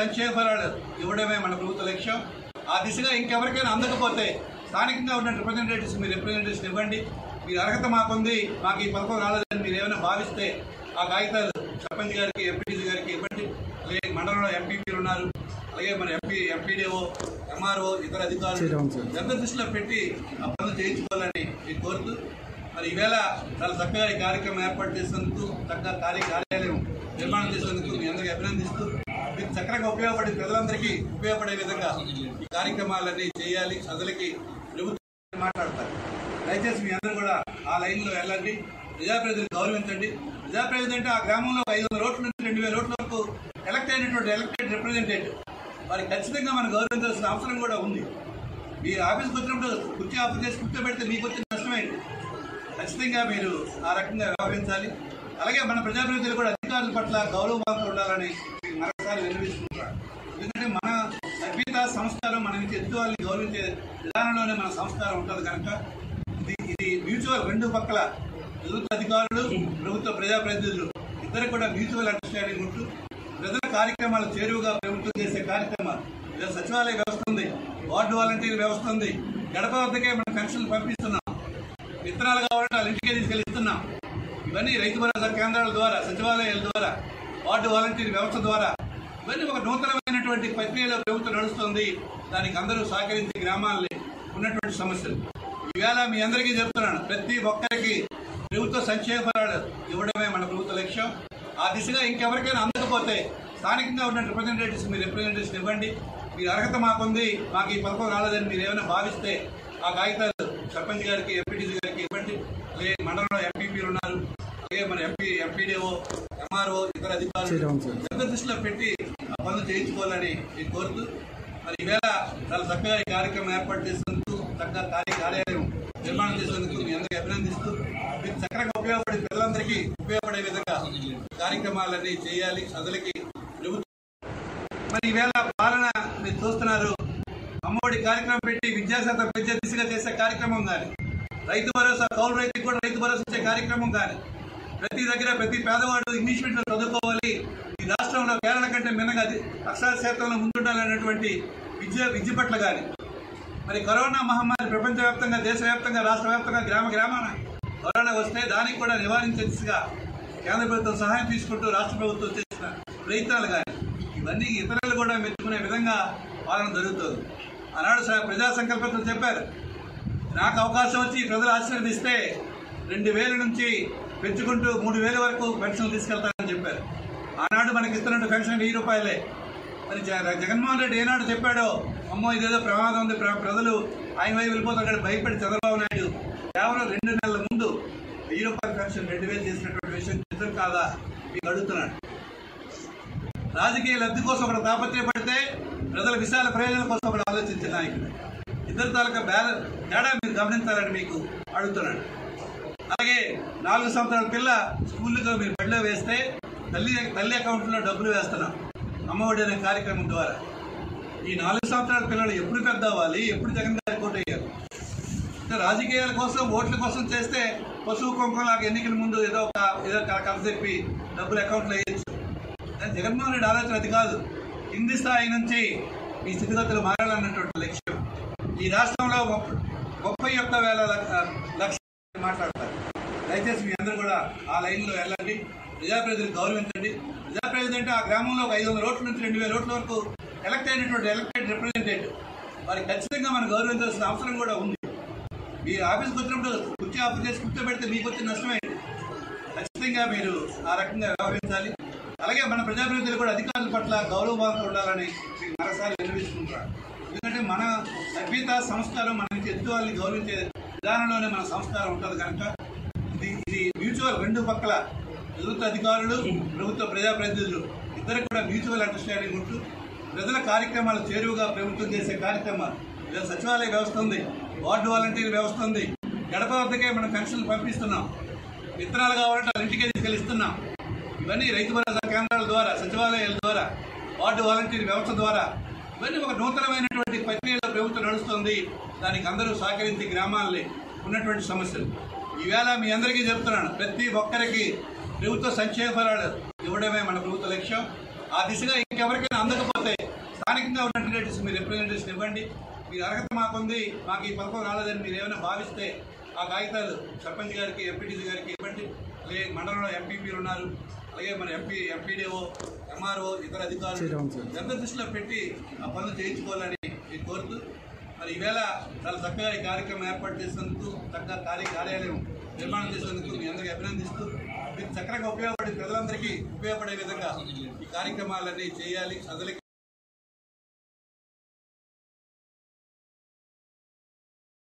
సంక్షేమ ఫలాలు ఇవ్వడమే మన ప్రభుత్వ లక్ష్యం ఆ దిశగా ఇంకెవరికైనా అందకపోతే స్థానికంగా ఉన్న రిప్రజెంటేటివ్స్ మీ రిప్రజెంటేటివ్స్ ఇవ్వండి మీరు అర్హత మాకుంది మాకు ఈ పథకం రాలేదని మీరు ఏమైనా భావిస్తే ఆ కాగితాలు సర్పంచ్ గారికి ఎంపీటీసీ గారికి ఇవ్వండి అలాగే మండలంలో ఎంపీపీలు ఉన్నారు అలాగే మన ఎంపీ ఎంపీడీఓ ఎంఆర్ఓ ఇతర అధికారులు అందరి దృష్టిలో పెట్టి ఆ పనులు చేయించుకోవాలని నేను కోరుతూ మరి ఈవేళ చాలా చక్కగా ఈ కార్యక్రమం ఏర్పాటు చేసినందుకు చక్కగా కార్య కార్యాలయం నిర్మాణం చేసినందుకు మీ అందరికీ అభినందిస్తూ మీకు చక్కగా ఉపయోగపడే ప్రజలందరికీ ఉపయోగపడే విధంగా ఈ కార్యక్రమాలన్నీ చేయాలి ప్రజలకి ప్రభుత్వం మాట్లాడతారు దయచేసి మీ అందరూ కూడా ఆ లైన్లో వెళ్ళండి ప్రజాప్రతినిధులు గౌరవించండి ప్రజాప్రతినిధి అంటే ఆ గ్రామంలో ఐదు వందల ఓట్ల నుంచి రెండు వేల ఓట్ల వరకు ఎలక్ట్ అయినటువంటి ఎలక్టెడ్ రిప్రజెంటేటివ్ వారి ఖచ్చితంగా మనం గౌరవించాల్సిన అవసరం కూడా ఉంది మీరు ఆఫీస్కి వచ్చినప్పుడు కుర్చీ ఆఫీస్ చేసి కూర్చోబెడితే మీకు వచ్చిన నష్టమేంటి ఖచ్చితంగా మీరు ఆ రకంగా వ్యవహరించాలి అలాగే మన ప్రజాప్రతినిధులు కూడా అధికారుల పట్ల గౌరవంగా ఉండాలని మీకు మరొకసారి వినిపిస్తున్నాను ఎందుకంటే మన సభ్యత సంస్కారం మన నుంచి ఎదుటి వాళ్ళని గౌరవించే విధానంలోనే మన సంస్కారం ఉంటుంది కనుక ఇది ఇది మ్యూచువల్ రెండు పక్కల ప్రభుత్వ అధికారులు ప్రభుత్వ ప్రజాప్రతినిధులు ఇద్దరు కూడా మ్యూచువల్ అండర్స్టాండింగ్ ఉంటూ ప్రజల కార్యక్రమాలు చేరువుగా ప్రభుత్వం చేసే కార్యక్రమాలు ఇలా సచివాలయ వ్యవస్థ ఉంది వార్డు వాలంటీర్ వ్యవస్థ ఉంది గడప వద్దకే మనం పెన్షన్లు పంపిస్తున్నాం విత్తనాలు కావాలంటే వాళ్ళ ఇంటికే తీసుకెళ్ళి ఇస్తున్నాం ఇవన్నీ రైతు భరోసా కేంద్రాల ద్వారా సచివాలయాల ద్వారా వార్డు వాలంటీర్ వ్యవస్థ ద్వారా ఇవన్నీ ఒక నూతనమైనటువంటి ప్రక్రియలో ప్రభుత్వం నడుస్తుంది దానికి అందరూ సహకరించి గ్రామాల్లో ఉన్నటువంటి సమస్యలు ఈవేళ మీ అందరికీ చెప్తున్నాను ప్రతి ఒక్కరికి ప్రభుత్వ సంక్షేమ ఫలాలు ఇవ్వడమే మన ప్రభుత్వ లక్ష్యం ఆ దిశగా ఇంకెవరికైనా అందకపోతే స్థానికంగా ఉన్న రిప్రజెంటేటివ్స్ మీ రిప్రజెంటేటివ్స్ ఇవ్వండి మీరు అర్హత మాకుంది మాకు ఈ పథకం రాలేదని మీరు ఏమైనా భావిస్తే ఆ కాగితాలు సర్పంచ్ గారికి ఎంపీటీసీ గారికి ఇవ్వండి అలాగే మండలంలో ఎంపీపీలు ఉన్నారు అలాగే మన ఎంపీ ఎంపీడీఓ ఎంఆర్ఓ ఇతర అధికారులు అందరి దృష్టిలో పెట్టి ఆ పనులు చేయించుకోవాలని నేను కోరుతూ మరి ఈవేళ చాలా చక్కగా ఈ కార్యక్రమం ఏర్పాటు చేసినందుకు చక్కగా కార్య కార్యాలయం నిర్మాణం చేసినందుకు మీ అందరికీ అభినందిస్తూ మీకు చక్కగా ఉపయోగపడే ప్రజలందరికీ ఉపయోగపడే విధంగా ఈ కార్యక్రమాలన్నీ చేయాలి ప్రజలకి ప్రభుత్వం మరి ఈవేళ పాలన మీరు చూస్తున్నారు అమ్మఒడి కార్యక్రమం పెట్టి విద్యాశాతం పెంచే దిశగా చేసే కార్యక్రమం కానీ రైతు భరోసా కౌలు రైతుకి కూడా రైతు భరోసా ఇచ్చే కార్యక్రమం కానీ ప్రతి దగ్గర ప్రతి పేదవాడు ఇంగ్లీష్ మీడియంలో చదువుకోవాలి ఈ రాష్ట్రంలో కేరళ కంటే మిన్నగా అది అక్షర శాతంలో ముందుండాలనేటువంటి విద్య విద్య పట్ల కానీ మరి కరోనా మహమ్మారి ప్రపంచవ్యాప్తంగా దేశవ్యాప్తంగా రాష్ట్ర వ్యాప్తంగా గ్రామ గ్రామాన కరోనా వస్తే దానికి కూడా నివారించే దిశగా కేంద్ర ప్రభుత్వం సహాయం తీసుకుంటూ రాష్ట్ర ప్రభుత్వం చేసిన ప్రయత్నాలు కానీ ఇవన్నీ ఇతరులు కూడా మెచ్చుకునే విధంగా పాలన జరుగుతుంది ఆనాడు స- ప్రజా సంకల్పంతో చెప్పారు నాకు అవకాశం వచ్చి ప్రజలు ఆశీర్వదిస్తే రెండు వేల నుంచి పెంచుకుంటూ మూడు వేల వరకు పెన్షన్ తీసుకెళ్తానని చెప్పారు ఆనాడు మనకి ఇస్తున్న పెన్షన్ వెయ్యి రూపాయలే మరి జ- జగన్మోహన్ రెడ్డి ఏనాడు చెప్పాడో అమ్మో ఇదేదో ప్రమాదం ఉంది ప్ర- ప్రజలు ఆయన వైపు వెళ్ళిపోతాడు భయపడి చంద్రబాబు నాయుడు కేవలం రెండు నెలల ముందు వెయ్యి రూపాయల పెన్షన్ రెండు వేలు చేసినటువంటి విషయం నిజం కాదా మీకు అడుగుతున్నాడు రాజకీయ లబ్ధి కోసం ఒకటి తాపత్రయపడితే ప్రజల విశాల ప్రయోజనం కోసం ఒకటి ఆలోచించే నాయకుడు ఇద్దరు తాలూకా బ్యాలెన్స్ తేడా మీరు గమనించాలని మీకు అడుగుతున్నాడు అలాగే నాలుగు సంవత్సరాల పిల్ల స్కూల్గా మీరు బడిలో వేస్తే తల్లి తల్లి అకౌంట్లో డబ్బులు వేస్తున్నాం అమ్మఒడి అనే కార్యక్రమం ద్వారా ఈ నాలుగు సంవత్సరాల పిల్లలు ఎప్పుడు పెద్ద అవ్వాలి ఎప్పుడు జగన్ గారి కోట అయ్యారు అంటే రాజకీయాల కోసం ఓట్ల కోసం చేస్తే పశువు కుంకుమలాగా ఎన్నికల ముందు ఏదో ఒక ఏదో కథ చెప్పి డబ్బులు అకౌంట్లో వేయచ్చు కానీ జగన్మోహన్ రెడ్డి ఆలోచన అది కాదు కింది స్థాయి నుంచి ఈ స్థితిగతులు మారాలన్నటువంటి లక్ష్యం ఈ రాష్ట్రంలో ముప్ప- ముప్పై ఒక్క వేల లక్ష- లక్షలు మాట్లాడతారు దయచేసి మీ అందరూ కూడా ఆ లైన్లో వెళ్ళండి ప్రజాప్రతినిధులు గౌరవించండి ప్రజాప్రతినిధి అంటే ఆ గ్రామంలో ఒక ఐదు వందల ఓట్ల నుంచి రెండు వేల ఓట్ల వరకు ఎలక్ట్ అయినటువంటి ఎలక్టెడ్ రిప్రజెంటేటివ్ వారి ఖచ్చితంగా మనం గౌరవించాల్సిన అవసరం కూడా ఉంది మీరు ఆఫీస్కి వచ్చినప్పుడు కుర్చీ ఆఫీస్ చేసి కూర్చోబెడితే మీకు వచ్చిన నష్టమేంటి ఖచ్చితంగా మీరు ఆ రకంగా వ్యవహరించాలి అలాగే మన ప్రజాప్రతినిధులు కూడా అధికారుల పట్ల గౌరవంగా ఉండాలని మీకు మరోసారి వినిపిస్తుంటారు ఎందుకంటే మన సభ్యత సంస్కారం మన నుంచి ఎదుటి వాళ్ళని గౌరవించే విధానంలోనే మన సంస్కారం ఉంటుంది కనుక ఇది ఇది మ్యూచువల్ రెండు పక్కల ప్రభుత్వ అధికారులు ప్రభుత్వ ప్రజాప్రతినిధులు ఇద్దరు కూడా మ్యూచువల్ అండర్స్టాండింగ్ ఉంటూ ప్రజల కార్యక్రమాలు చేరువుగా ప్రభుత్వం చేసే కార్యక్రమాలు ఇలా సచివాలయ వ్యవస్థ ఉంది వార్డు వాలంటీర్ వ్యవస్థ ఉంది గడప వద్దకే మనం పెన్షన్లు పంపిస్తున్నాం విత్తనాలు కావాలంటే వాళ్ళ ఇంటికే తీసుకెళ్ళి ఇస్తున్నాం ఇవన్నీ రైతు భరోసా కేంద్రాల ద్వారా సచివాలయాల ద్వారా వార్డు వాలంటీర్ వ్యవస్థ ద్వారా ఇవన్నీ ఒక నూతనమైనటువంటి ప్రక్రియలో ప్రభుత్వం నడుస్తుంది దానికి అందరూ సహకరించి గ్రామాల్లో ఉన్నటువంటి సమస్యలు ఈవేళ మీ అందరికీ చెప్తున్నాను ప్రతి ఒక్కరికి ప్రభుత్వ సంక్షేమ ఫలాలు ఇవ్వడమే మన ప్రభుత్వ లక్ష్యం ఆ దిశగా ఇంకెవరికైనా అందకపోతే స్థానికంగా ఉన్నటువంటి మీ రిప్రజెంటేషన్ ఇవ్వండి మీ అర్హత మాకుంది మాకు ఈ పథకం రాలేదని మీరు ఏమైనా భావిస్తే ఆ కాగితాలు సర్పంచ్ గారికి ఎంపీటీసీ గారికి ఇవ్వండి అలాగే మండలంలో ఎంపీపీలు ఉన్నారు అలాగే మన ఎంపీ ఎంపీడీఓ ఎంఆర్ఓ ఇతర అధికారులు ఎంత దృష్టిలో పెట్టి ఆ పనులు చేయించుకోవాలని నేను కోరుతూ మరి ఈవేళ చాలా చక్కగా ఈ కార్యక్రమం ఏర్పాటు చేసినందుకు చక్కగా కార్య కార్యాలయం నిర్మాణం చేసినందుకు మీ అందరికీ అభినందిస్తూ మీరు చక్కగా ఉపయోగపడి ప్రజలందరికీ ఉపయోగపడే విధంగా ఈ కార్యక్రమాలన్నీ చేయాలి ప్రజలకి